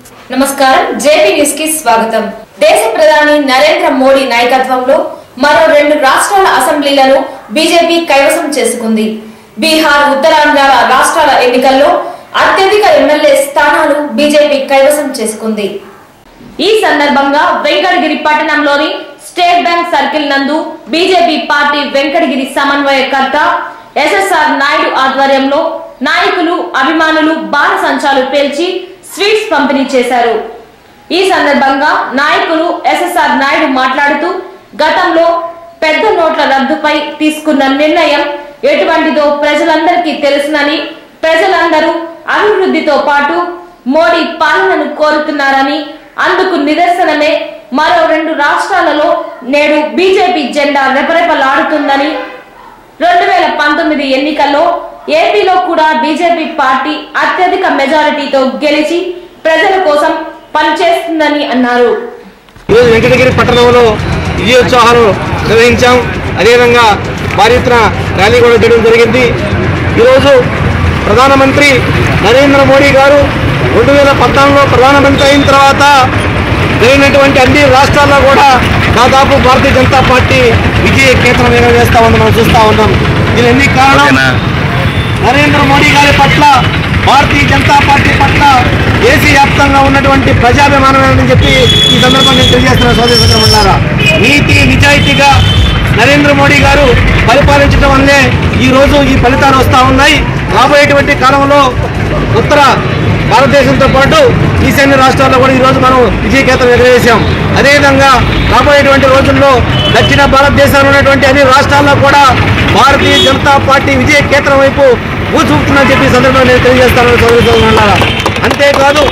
నమస్కారం JP news కి స్వాగతం దేశ ప్రధాని నరేంద్ర మోడీ నాయకత్వంలో మరో రెండు రాష్ట్రాల అసెంబ్లీలను బీజేపీ కైవసం చేసుకుంది బీహార్ ఉత్తరాంధ్ర రాష్ట్రాల ఎన్నికల్లో అత్యధిక ఎమ్మెల్యే స్థానాలు బీజేపీ కైవసం చేసుకుంది ఈ సందర్భంగా వెంకటగిరి పట్టణంలోని స్టేట్ బ్యాంక్ సర్కిల్ నందు బీజేపీ పార్టీ వెంకటగిరి సమన్వయకర్త ఎస్ఎస్ఆర్ నాయుడు ఆధ్వర్యంలో నాయకులు అభిమానులు బాణ సంచాలు పేల్చి స్వీట్స్ పంపిణీ చేశారు ఈ సందర్భంగా నాయకులు ఎస్ఎస్ఆర్ నాయుడు మాట్లాడుతూ గతంలో పెద్ద నోట్ల రద్దుపై తీసుకున్న నిర్ణయం ఎటువంటిదో ప్రజలందరికీ తెలుసునని ప్రజలందరూ అభివృద్ధితో పాటు మోడీ పాలనను కోరుతున్నారని అందుకు నిదర్శనమే మరో రెండు రాష్ట్రాలలో నేడు బీజేపీ జెండా రెపరెపలాడుతుందని రెండు వేల పంతొమ్మిది ఎన్నికల్లో ఏపీలో కూడా బీజేపీ పార్టీ అత్యధిక మెజారిటీతో గెలిచి ప్రజల కోసం పనిచేస్తుందని అన్నారు ఈరోజు వెంకటగిరి పట్టణంలో విజయోత్సవాలు నిర్వహించాం అదేవిధంగా భారీ ఎత్తున ర్యాలీ కూడా చేయడం జరిగింది ఈరోజు ప్రధానమంత్రి నరేంద్ర మోడీ గారు రెండు వేల పద్నాలుగులో ప్రధానమంత్రి అయిన తర్వాత జరిగినటువంటి అన్ని రాష్ట్రాల్లో కూడా దాదాపు భారతీయ జనతా పార్టీ విజయ కేంద్రం వేస్తా ఉంది మనం చూస్తూ ఉన్నాం దీని ఎన్ని కారణం నరేంద్ర మోడీ గారి పట్ల భారతీయ జనతా పార్టీ పట్ల దేశీయ వ్యాప్తంగా ఉన్నటువంటి ప్రజాభిమానం అని చెప్పి ఈ సందర్భంగా నేను తెలియజేస్తున్న సోదరి సోదరులారా నీతి నిజాయితీగా నరేంద్ర మోడీ గారు పరిపాలించడం వల్లే ఈ రోజు ఈ ఫలితాలు వస్తూ ఉన్నాయి రాబోయేటువంటి కాలంలో ఉత్తర భారతదేశంతో పాటు ఈశాన్య రాష్ట్రాల్లో కూడా ఈరోజు మనం విజయకేతం ఎగరేసాం అదేవిధంగా రాబోయేటువంటి రోజుల్లో దక్షిణ భారతదేశంలో ఉన్నటువంటి అన్ని రాష్ట్రాల్లో కూడా భారతీయ జనతా పార్టీ విజయ కేంద్రం వైపు ఊచూపుతుందని చెప్పి ఈ సందర్భంగా నేను తెలియజేస్తాను సోదరి సోదరులారా అంతేకాదు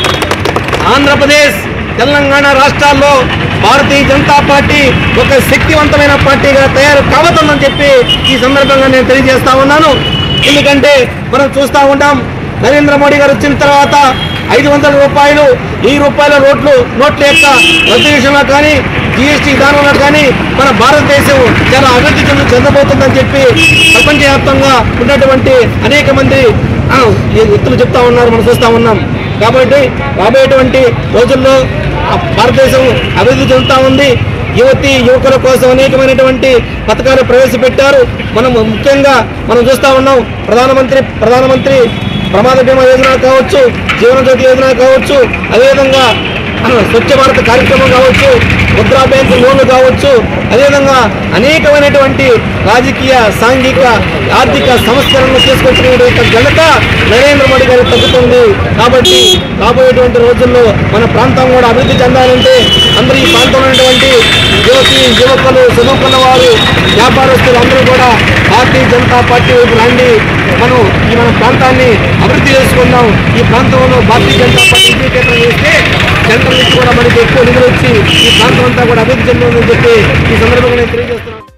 ఆంధ్రప్రదేశ్ తెలంగాణ రాష్ట్రాల్లో భారతీయ జనతా పార్టీ ఒక శక్తివంతమైన పార్టీగా తయారు కాబోతుందని చెప్పి ఈ సందర్భంగా నేను తెలియజేస్తా ఉన్నాను ఎందుకంటే మనం చూస్తూ ఉంటాం నరేంద్ర మోడీ గారు వచ్చిన తర్వాత ఐదు వందల రూపాయలు ఈ రూపాయల రోడ్లు నోట్ల యొక్క రద్దు విషయంలో కానీ జిఎస్టీ విధానంలో కానీ మన భారతదేశం చాలా అభివృద్ధి చెందు చెందబోతుందని చెప్పి ప్రపంచవ్యాప్తంగా ఉన్నటువంటి అనేక మంది ఆ, ఈ వ్యక్తులు చెప్తా ఉన్నారు మనం చూస్తా ఉన్నాం కాబట్టి రాబోయేటువంటి రోజుల్లో ఆ భారతదేశం అభివృద్ధి చెందుతా ఉంది యువతి యువకుల కోసం అనేకమైనటువంటి పథకాలు ప్రవేశపెట్టారు మనం ముఖ్యంగా మనం చూస్తా ఉన్నాం ప్రధానమంత్రి ప్రధానమంత్రి ప్రమాద బీమా యోజన కావచ్చు జీవన జ్యోతి యోజన కావచ్చు అదేవిధంగా ఆ, స్వచ్ఛ భారత్ కార్యక్రమం కావచ్చు ముద్రా బ్యాంకు లోన్లు కావచ్చు అదేవిధంగా అనేకమైనటువంటి రాజకీయ సాంఘిక ఆర్థిక సంస్కరణలు తీసుకొచ్చినటువంటి ఘనత నరేంద్ర మోడీ గారికి తగ్గుతుంది కాబట్టి రాబోయేటువంటి రోజుల్లో మన ప్రాంతం కూడా అభివృద్ధి చెందాలంటే అందరూ ఈ ప్రాంతంలో ఉన్నటువంటి యువతి యువకులు చదువుకున్న వారు వ్యాపారస్తులు అందరూ కూడా భారతీయ జనతా పార్టీ వైపు రండి మనం ఈ మన ప్రాంతాన్ని అభివృద్ధి చేసుకుందాం ఈ ప్రాంతంలో భారతీయ జనతా పార్టీ విజయకేంద్రం చేస్తే సెంట్రల్ నుంచి కూడా మనకి ఎక్కువ నిధులు వచ్చి ఈ ప్రాంతం అంతా కూడా అభివృద్ధి చెందుతుందని చెప్పి ఈ సందర్భంగా నేను తెలియజేస్తున్నాను